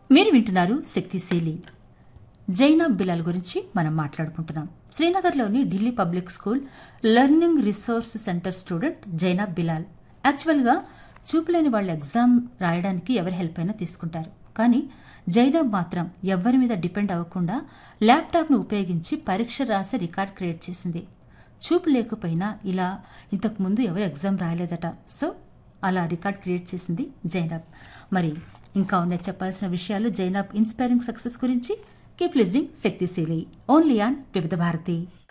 మీరు వింటున్నారు శక్తిశీలి జైనబ్ బిలాల్ గురించి మనం మాట్లాడుకుంటున్నాం శ్రీనగర్లోని Delhi public school learning resource centre student Zainab Bilal యాక్చువల్గా చూపులేని వాళ్ళ ఎగ్జామ్ రాయడానికి ఎవరి హెల్ప్ అయినా తీసుకుంటారు కానీ జైనబ్ మాత్రం ఎవ్వరి మీద డిపెండ్ అవ్వకుండా ల్యాప్టాప్ను ఉపయోగించి పరీక్ష రాసి రికార్డ్ క్రియేట్ చేసింది చూపు లేకపోయినా ఇలా ఇంతకు ముందు ఎవరు ఎగ్జామ్ రాయలేదట సో అలా రికార్డ్ క్రియేట్ చేసింది జైనబ్ మరి ఇంకా ఉన్నాయి చెప్పాల్సిన విషయాలు జైనబ్ ఇన్స్పైరింగ్ సక్సెస్ గురించి keep listening Shaktishali only on Vividh Bharati